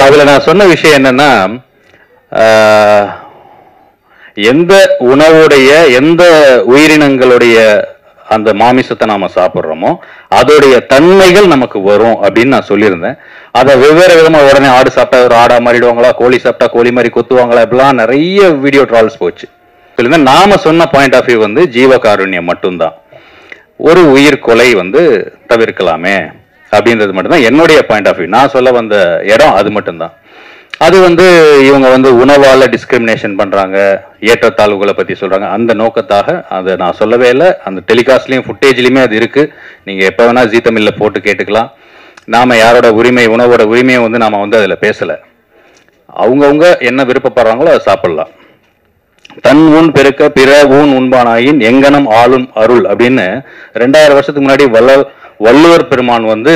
அதுல நான் சொன்ன விஷயம் என்னன்னா ஆஹ், எந்த உணவுடைய எந்த உயிரினங்களுடைய அந்த மாமிசத்தை நாம சாப்பிட்றோமோ அதோடைய தன்மைகள் நமக்கு வரும் அப்படின்னு நான் சொல்லியிருந்தேன் அதை வெவ்வேறு விதமா உடனே ஆடு சாப்பிட்டா ஒரு ஆடா மாறிடுவாங்களா கோழி சாப்பிட்டா கோழி மாதிரி கொத்துவாங்களா இப்படிலாம் நிறைய வீடியோ ட்ரால்ஸ் போச்சு இதுல நாம சொன்ன பாயிண்ட் ஆஃப் வியூ வந்து ஜீவகாருண்யம் மட்டும்தான் ஒரு உயிர் கொலை வந்து தவிர்க்கலாமே அப்படின்றது மட்டும்தான் என்னுடைய பாயிண்ட் ஆஃப் வியூ நான் சொல்ல வந்த இடம் அது மட்டும்தான் அது வந்து இவங்க வந்து உணவால டிஸ்கிரிமினேஷன் பண்றாங்க ஏற்றத்தாழ்வுகளை பத்தி சொல்றாங்க அந்த நோக்கத்தாக அதை நான் சொல்லவே இல்லை அந்த டெலிகாஸ்ட்லயும் ஃபுட்டேஜ்லயுமே அது இருக்கு நீங்க எப்ப வேணா ஜீ தமிழ்ல போட்டு கேட்டுக்கலாம் நாம யாரோட உரிமை உணவோட உரிமையை வந்து நாம வந்து அதுல பேசல அவங்கவுங்க என்ன விருப்பப்படுறாங்களோ அதை சாப்பிடலாம் தன் ஊன் பெருக்க பிற ஊன் உண்பானாயின் எங்கனம் ஆளும் அருள் அப்படின்னு ரெண்டாயிரம் வருஷத்துக்கு முன்னாடி வல்ல வள்ளுவர் பெருமான் வந்து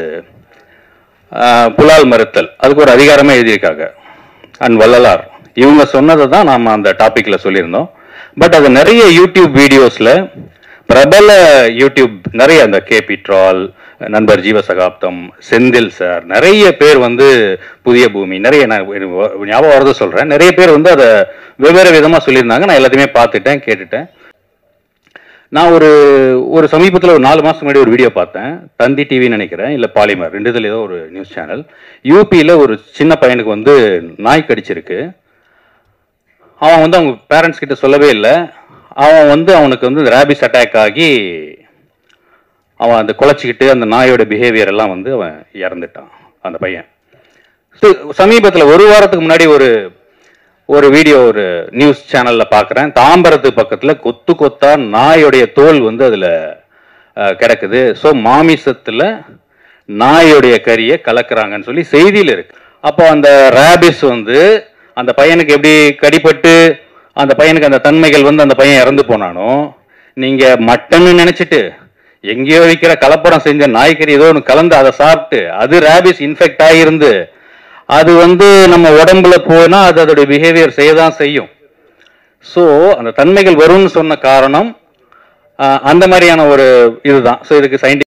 ஆஹ், புலால் மறுத்தல் அதுக்கு ஒரு அதிகாரமே எழுதியிருக்காங்க அண்ட் வள்ளலார் இவங்க சொன்னதை தான் நாம அந்த டாபிக்ல சொல்லியிருந்தோம் பட் அது நிறைய யூடியூப் வீடியோஸ்ல பிரபல யூடியூப் நிறைய அந்த கேபி ட்ரால் நண்பர் ஜீவசகாப்தம் செந்தில் சார் நிறைய பேர் வந்து புதிய பூமி நிறைய நான் எனக்கு ஞாபகம் வரதை சொல்றேன் நிறைய பேர் வந்து அதை வெவ்வேறு விதமா சொல்லியிருந்தாங்க நான் எல்லாத்தையுமே பார்த்துட்டேன் கேட்டுட்டேன் நான் ஒரு ஒரு சமீபத்தில் ஒரு நாலு மாசத்துக்கு முன்னாடி ஒரு வீடியோ பார்த்தேன் தந்தி டிவின்னு நினைக்கிறேன் இல்லை பாலிமர் ரெண்டுத்துல ஏதோ ஒரு நியூஸ் சேனல் யூபியில் ஒரு சின்ன பையனுக்கு வந்து நாய் கடிச்சிருக்கு அவன் வந்து அவங்க பேரண்ட்ஸ் கிட்ட சொல்லவே இல்லை அவன் வந்து அவனுக்கு வந்து ரேபிஸ் அட்டாக் ஆகி அவன் அந்த குலைச்சிக்கிட்டு அந்த நாயோட பிஹேவியர் எல்லாம் வந்து அவன் இறந்துட்டான் அந்த பையன் சமீபத்தில் ஒரு வாரத்துக்கு முன்னாடி ஒரு ஒரு வீடியோ ஒரு நியூஸ் சேனல்ல பார்க்குறேன் தாம்பரத்து பக்கத்தில் கொத்து கொத்தா நாயோடைய தோல் வந்து அதில் கிடக்குது ஸோ மாமிசத்தில் நாயோடைய கறியை கலக்குறாங்கன்னு சொல்லி செய்தியில் இருக்கு அப்போ அந்த ரேபிஸ் வந்து அந்த பையனுக்கு எப்படி கடிபட்டு அந்த பையனுக்கு அந்த தன்மைகள் வந்து அந்த பையன் இறந்து போனானோ நீங்க மட்டன்னு நினைச்சிட்டு எங்கேயோ விற்கிற கலப்படம் செஞ்ச நாய்க்கறி ஏதோ ஒன்று கலந்து அதை சாப்பிட்டு அது ரேபிஸ் இன்ஃபெக்ட் ஆகியிருந்து அது வந்து நம்ம உடம்புல போனா அது அதோடைய பிஹேவியர் செய்ய தான் செய்யும் ஸோ அந்த தன்மைகள் வரும்னு சொன்ன காரணம் ஆஹ், அந்த மாதிரியான ஒரு இதுதான் ஸோ இதுக்கு சயின்டிஃபிக்